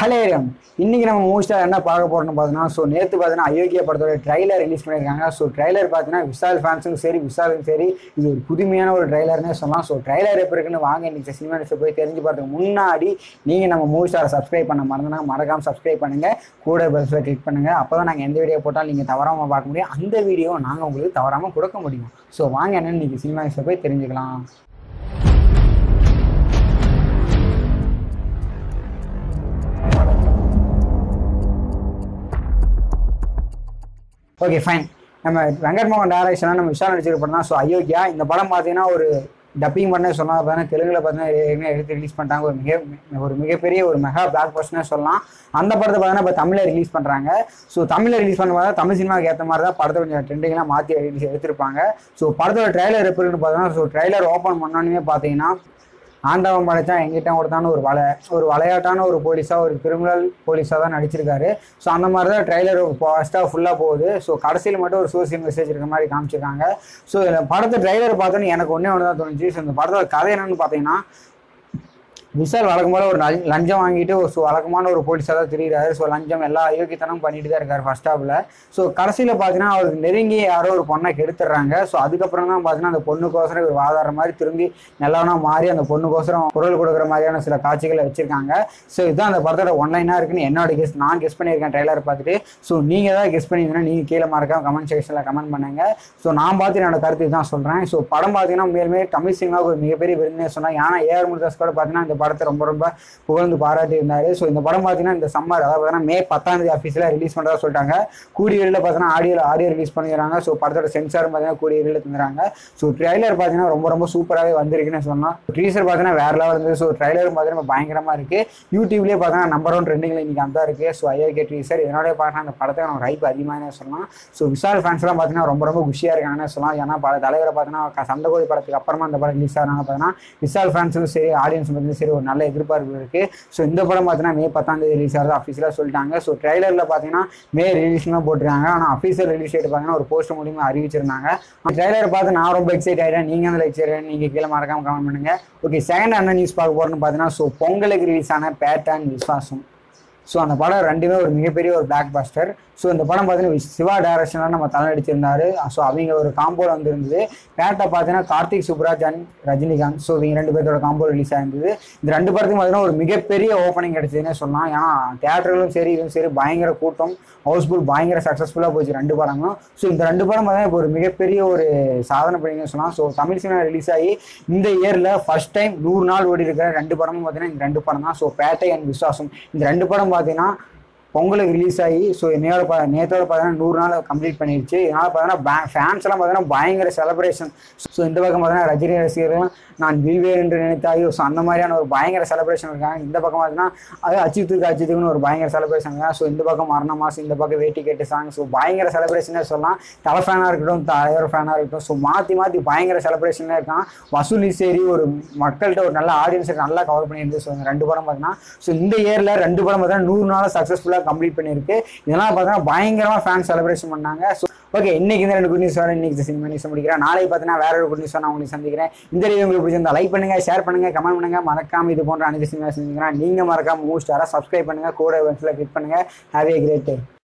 ஹலேரியம் இன்னைக்கு நம்ம மோஸ்டா என்ன பார்க்க போறோம்னு பார்த்தீங்கன்னா ஸோ நேற்று பார்த்தீங்கன்னா அயோக்கிய படத்தோட ட்ரைலர் ரிலீஸ் பண்ணியிருக்காங்க ஸோ ட்ரைலர் பார்த்தீங்கன்னா விஷால் ஃபேன்ஸும் சரி விஷாலுக்கும் சரி இது ஒரு புதுமையான ஒரு ட்ரைலர்னே சொல்லலாம் ஸோ ட்ரைலர் எப்படி இருக்குன்னு வாங்க இன்னைக்கு சினிமா நியூஸை போய் தெரிஞ்சு பார்த்துக்கு முன்னாடி நீங்கள் நம்ம மூவிஸ்டாரை சப்ஸ்கிரைப் பண்ண மறந்துனா மறக்காம சப்ஸ்கிரைப் பண்ணுங்க கூட பெல்ஸில் கிளிக் பண்ணுங்க அப்போ தான் நாங்கள் எந்த வீடியோ போட்டாலும் நீங்கள் தவறாமல் பார்க்க முடியும் அந்த வீடியோ நாங்கள் உங்களுக்கு தவறாமல் கொடுக்க முடியும் ஸோ வாங்க என்னன்னு இன்னைக்கு சினிமா நியூஸை போய் தெரிஞ்சுக்கலாம் ஓகே ஃபைன் நம்ம வெங்கட் மோகன் டேரக்ஷனாக நம்ம விஷால் நடிச்சிருக்க படம் தான் ஸோ அயோக்கியா இந்த படம் பார்த்தீங்கன்னா ஒரு டப்பிங் பண்ண சொன்னா பார்த்தீங்கன்னா தெலுங்குல பார்த்தீங்கன்னா ஏற்கனவே எடுத்து ரிலீஸ் பண்ணிட்டாங்க ஒரு மிக ஒரு மிகப்பெரிய ஒரு மெகா பிளாக் பஸ்ட்னே சொல்லலாம் அந்த படத்தை பார்த்தீங்கன்னா இப்போ தமிழில் ரிலீஸ் பண்ணுறாங்க ஸோ தமிழில் ரிலீஸ் பண்ணும்போது தமிழ் சினிமாவுக்கு ஏற்ற மாதிரி தான் படத்தை கொஞ்சம் ட்ரெண்டிங்லாம் மாற்றி ரிலீஸ் எடுத்திருப்பாங்க ஸோ படத்தோட ட்ரைலர் எப்படி இருக்குன்னு பார்த்தீங்கன்னா ஸோ ட்ரைலர் ஓப்பன் பண்ணோன்னே பார்த்தீங்கன்னா ஆண்டவன் படைச்சான் எங்கிட்ட கொடுத்தான்னு ஒரு வலை ஒரு விளையாட்டான ஒரு போலீஸாக ஒரு கிரிமினல் போலீஸாக தான் நடிச்சிருக்காரு ஸோ அந்த மாதிரி தான் ட்ரைலர் ஃபஸ்ட்டாக ஃபுல்லாக போகுது ஸோ கடைசியில் மட்டும் ஒரு சோசியல் மெசேஜ் இருக்க மாதிரி காமிச்சிருக்காங்க ஸோ இதில் படத்தை ட்ரைலர் பார்த்தோன்னு எனக்கு ஒன்றே ஒன்று தான் தோணுச்சு ஸோ இந்த படத்தோட கதை என்னன்னு பார்த்தீங்கன்னா விஷால் வழக்கம் போல ஒரு லஞ்ச- லஞ்சம் வாங்கிட்டு ஒரு சு- வழக்கமான ஒரு போலீஸாக தான் தெரியுறாரு ஸோ லஞ்சம் எல்லா அயோக்கியத்தனம் பண்ணிட்டு தான் இருக்காரு ஃபர்ஸ்ட் ஹாஃபில் ஸோ கடைசியில் பார்த்தீங்கன்னா அவருக்கு நெருங்கி யாரோ ஒரு பொண்ணை கெடுத்துடுறாங்க ஸோ அதுக்கப்புறம் தான் பார்த்தீங்கன்னா அந்த பொண்ணுக்கோசரம் இவர் வாதாடுற மாதிரி திரும்பி நல்லவனா மாறி அந்த பொண்ணுக்கோசரம் குரல் கொடுக்குற மாதிரியான சில காட்சிகளை வச்சிருக்காங்க ஸோ இதுதான் அந்த படத்தோட ஒன்லைனாக இருக்குன்னு என்னோட கெஸ் நான் கெஸ் பண்ணியிருக்கேன் ட்ரைலர் பார்த்துட்டு ஸோ நீங்கள் தான் கெஸ் பண்ணியிருந்தீங்கன்னா நீங்கள் கீழே மறக்காம கமெண்ட் செக்ஷனில் கமெண்ட் பண்ணுங்க ஸோ நான் பார்த்து என்னோட கருத்து தான் சொல்கிறேன் ஸோ படம் பார்த்தீங்கன்னா மேலுமே தமிழ் சினிமாவுக்கு ஒரு மிகப்பெரிய விருதுனே சொன்னால் ஏன்னா ஏஆர் முருதாஸ் கூட பார்த்தீங்கன்னா இந்த படத்தை ரொம்ப ரொம்ப புகழ்ந்து பாராட்டி இருந்தாரு ஸோ இந்த படம் பார்த்தீங்கன்னா இந்த சம்மர் அதாவது பார்த்தீங்கன்னா மே பத்தாம் தேதி ஆஃபீஸில் ரிலீஸ் பண்ணுறதா சொல்லிட்டாங்க கூடிய விரைவில் பார்த்தீங்கன்னா ஆடியோ ஆடியோ ரிலீஸ் பண்ணிடுறாங்க ஸோ படத்தோட சென்சாரும் பார்த்தீங்கன்னா கூடிய விரைவில் தந்துறாங்க ஸோ ட்ரைலர் பார்த்தீங்கன்னா ரொம்ப ரொம்ப சூப்பராகவே வந்திருக்குன்னு சொல்லலாம் ட்ரீசர் பார்த்தீங்கன்னா வேற லெவல் இருந்தது ஸோ ட்ரைலரும் பார்த்தீங்கன்னா பயங்கரமாக இருக்கு யூடியூப்லேயே பார்த்தீங்கன்னா நம்பர் ஒன் ட்ரெண்டிங்கில் இன்னைக்கு அந்த இருக்கு ஸோ ஐஏகே ட்ரீசர் இதனாலே பார்த்தீங்கன்னா அந்த படத்தை நம்ம ரைப் அதிகமாகவே சொல்லலாம் ஸோ விஷால் ஃபேன்ஸ்லாம் பார்த்தீங்கன்னா ரொம்ப ரொம்ப குஷியாக இருக்காங்கன்னு சொல்லலாம் ஏன்னா பல தலைவரை பார்த்தீங்கன்னா சண்டகோடி படத்துக்கு அப்புறமா அந்த படம் ரிலீஸ் ஆனாங்க பார்த்தீங்கன்னா விஷால் ஃபேன்ஸும் சரி ஆடியன்ஸ் வந்து சரி ஒரு நல்ல எதிர்பார்ப்பு இருக்கு ஸோ இந்த படம் பார்த்தீங்கன்னா மே பத்தாம் தேதி ரிலீஸ் ஆகுது அஃபீஷியலாக சொல்லிட்டாங்க ஸோ ட்ரைலரில் பார்த்தீங்கன்னா மே ரிலீஸ் தான் போட்டிருக்காங்க ஆனால் அஃபீஷியல் ரிலீஸ் டேட் பார்த்தீங்கன்னா ஒரு போஸ்ட் மூலியமாக அறிவிச்சிருந்தாங்க ட்ரைலர் பார்த்து நான் ரொம்ப எக்ஸைட் ஆகிட்டேன் நீங்கள் அந்த எக்ஸைட் நீங்கள் கீழே மறக்காம கமெண்ட் பண்ணுங்க ஓகே செகண்ட் என்ன நியூஸ் பார்க்க போறோம்னு பார்த்தீங்கன்னா ஸோ பொங்கலுக்கு ரிலீஸ் ஆன பேட்டன் விஸ்வாசம் ஸோ அந்த படம் ரெண்டுமே ஒரு மிகப்பெரிய ஒரு பிளாக் பஸ்டர் ஸோ இந்த படம் பார்த்தீங்கன்னா வி- சிவா டைரக்ஷனில் நம்ம தலை நடிச்சிருந்தாரு ஸோ அவங்க ஒரு காம்போல வந்திருந்தது பேட்டை பார்த்தீங்கன்னா கார்த்திக் சுப்ராஜ் அண்ட் ரஜினிகாந்த் ஸோ இவங்க ரெண்டு பேர்த்தோட காம்போ ரிலீஸ் ஆயிருந்தது இந்த ரெண்டு படத்துக்கும் பார்த்தீங்கன்னா ஒரு மிகப்பெரிய ஓப்பனிங் கிடைச்சதுன்னே சொல்லலாம் ஏன்னா தேட்டர்களும் சரி இதுவும் சரி பயங்கர கூட்டம் ஹவுஸ்ஃபுல் பயங்கர சக்ஸஸ்ஃபுல்லாக போச்சு ரெண்டு படங்களும் ஸோ இந்த ரெண்டு படம் பார்த்தீங்கன்னா இப்போ ஒரு மிகப்பெரிய ஒரு சாதனை பண்ணிங்கன்னு சொல்லலாம் ஸோ தமிழ் சினிமா ரிலீஸ் ஆகி இந்த இயரில் ஃபர்ஸ்ட் டைம் நூறு நாள் ஓடி இருக்கிற ரெண்டு படமும் பார்த்தீங்கன்னா இந்த ரெண்டு படம் தான் ஸோ பேட்டை அண்ட் விஸ்வாசம் இந்த ரெண்டு படம் பார்த்தீங்கன்னா பொங்கலுக்கு ரிலீஸ் ஆகி ஸோ என்னையோட ப நேற்றோட பார்த்தீங்கன்னா நூறு நாள் கம்ப்ளீட் பண்ணிடுச்சு இதனால் பார்த்தீங்கன்னா ஃபேன்ஸ் எல்லாம் பார்த்தீங்கன்னா பயங்கர செலிப்ரேஷன் ஸோ இந்த பக்கம் பார்த்தீங்கன்னா ரஜினி ரசிகர்கள் நான் வில்வேர் என்று நினைத்தாயோ ஸோ அந்த மாதிரியான ஒரு பயங்கர செலிப்ரேஷன் இருக்காங்க இந்த பக்கம் பார்த்தீங்கன்னா அது அஜித்துக்கு அஜித்துக்குன்னு ஒரு பயங்கர செலிப்ரேஷன் இருக்காங்க ஸோ இந்த பக்கம் மரண மாசம் இந்த பக்கம் வேட்டி கேட்டு சாங் ஸோ பயங்கர செலிப்ரேஷனே சொல்லலாம் தலை ஃபேனாக இருக்கட்டும் தலைவர் ஃபேனாக இருக்கட்டும் ஸோ மாற்றி மாற்றி பயங்கர செலிப்ரேஷனே இருக்கான் வசூலி சரி ஒரு மக்கள்கிட்ட ஒரு நல்ல ஆடியன்ஸை நல்லா கவர் பண்ணியிருந்து ஸோ இந்த ரெண்டு படம் பார்த்தீங்கன்னா ஸோ இந்த இயரில் ரெண்டு படம் பார்த்தீங்கன்னா நூறு நாள் சக்ஸஸ்ஃபுல்லாக கம்ப்ளீட் பண்ணியிருக்கு இதெல்லாம் பார்த்தீங்கன்னா பயங்கரமாக ஃபேன் செலிப்ரேஷன் பண்ணாங்க ஸோ ஓகே இன்னைக்கு இந்த ரெண்டு குட் நியூஸ் வர இன்னைக்கு சினிமா நியூஸ் முடிக்கிறேன் நாளைக்கு பார்த்தீங்கன்னா வேற ஒரு குட் நியூஸ் நான் உங்களுக்கு சந்திக்கிறேன் இந்த வீடியோ உங்களுக்கு பிடிச்சிருந்தா லைக் பண்ணுங்க ஷேர் பண்ணுங்க கமெண்ட் பண்ணுங்க மறக்காம இது போன்ற அனைத்து சினிமா செஞ்சுக்கிறேன் நீங்க மறக்காம மூஸ்டாரா சப்ஸ்கிரைப் பண்ணுங்க கூட வெப்சைட்ல கிளிக் பண்ணுங்க ஹேவ் ஏ கிரேட் டே